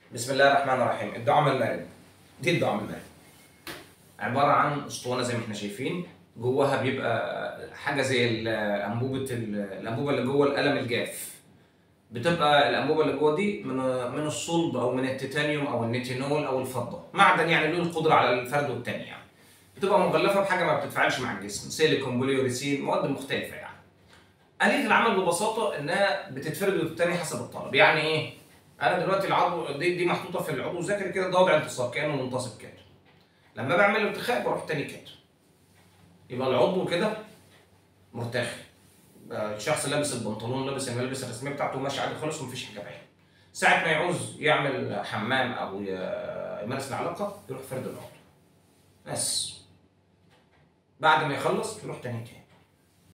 بسم الله الرحمن الرحيم الدعامة المارد دي الدعامة المارد عبارة عن اسطوانة زي ما احنا شايفين جواها بيبقى حاجة زي الأنبوبة الأنبوبة اللي جوه القلم الجاف بتبقى الأنبوبة اللي جوه دي من من الصلب أو من التيتانيوم أو النيتينول أو الفضة معدن يعني له القدرة على الفرد والتاني يعني بتبقى مغلفة بحاجة ما بتتفاعلش مع الجسم سيليكون بوليوريسين مواد مختلفة يعني آلية العمل ببساطة إنها بتتفرد وتتني حسب الطلب يعني إيه؟ انا دلوقتي العضو دي, دي محطوطه في العضو الذكري كده ده وضع انتصاب كانه منتصب كده لما بعمل ارتخاء بروح تاني كده يبقى العضو كده مرتخي الشخص لابس البنطلون لابس الملابس الرسميه بتاعته ماشي عادي خالص ومفيش حاجه باينه ساعه ما يعوز يعمل حمام او يمارس العلاقه يروح فرد العضو بس بعد ما يخلص يروح تاني تاني